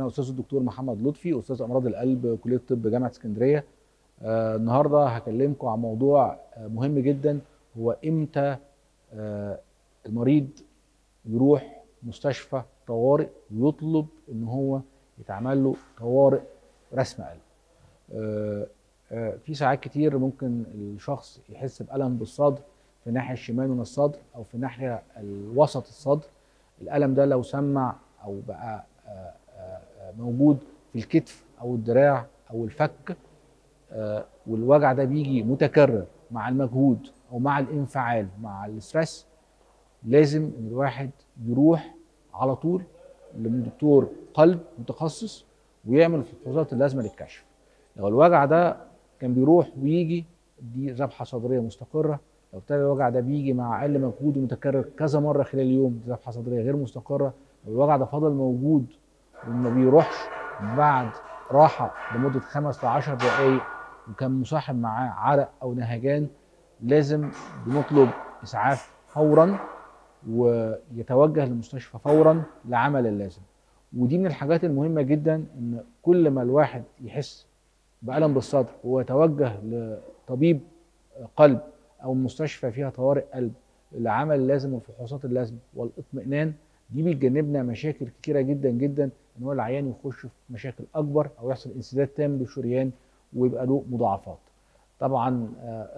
الاستاذ الدكتور محمد لطفي استاذ امراض القلب كليه الطب جامعه اسكندريه آه النهارده هكلمكم عن موضوع آه مهم جدا هو امتى آه المريض يروح مستشفى طوارئ ويطلب ان هو يتعمل له طوارئ رسم قلب آه آه في ساعات كتير ممكن الشخص يحس بالم بالصدر في الناحيه الشمال من الصدر او في الناحيه الوسط الصدر الالم ده لو سمع او بقى آه آه موجود في الكتف او الدراع او الفك آه والوجع ده بيجي متكرر مع المجهود او مع الانفعال مع الاسترس لازم ان الواحد يروح على طول لدكتور قلب متخصص ويعمل فحوصات اللازمه للكشف لو الوجع ده كان بيروح ويجي دي ذبحه صدريه مستقره لو ابتدى الوجع ده بيجي مع اقل مجهود ومتكرر كذا مره خلال اليوم دي ذبحه صدريه غير مستقره لو الوجع ده فضل موجود وما بيروحش بعد راحه لمده خمس ل 10 دقائق وكان مصاحب معاه عرق او نهجان لازم بنطلب اسعاف فورا ويتوجه للمستشفى فورا لعمل اللازم ودي من الحاجات المهمه جدا ان كل ما الواحد يحس بالم بالصدر ويتوجه لطبيب قلب او مستشفى فيها طوارئ قلب العمل اللازم والفحوصات اللازمه والاطمئنان دي بتجنبنا مشاكل كتيره جدا جدا ان هو العيان يخش في مشاكل اكبر او يحصل انسداد تام للشريان ويبقى له مضاعفات. طبعا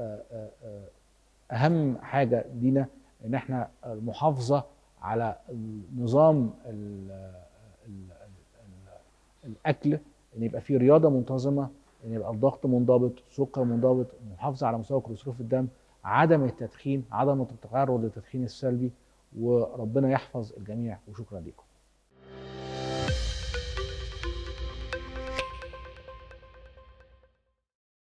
اهم حاجه لينا ان احنا المحافظه على نظام ال ال ال الاكل ان يبقى في رياضه منتظمه ان يبقى الضغط منضبط سكر منضبط المحافظه على مستوى كوليسترول في الدم عدم التدخين عدم التعرض للتدخين السلبي وربنا يحفظ الجميع وشكرا لكم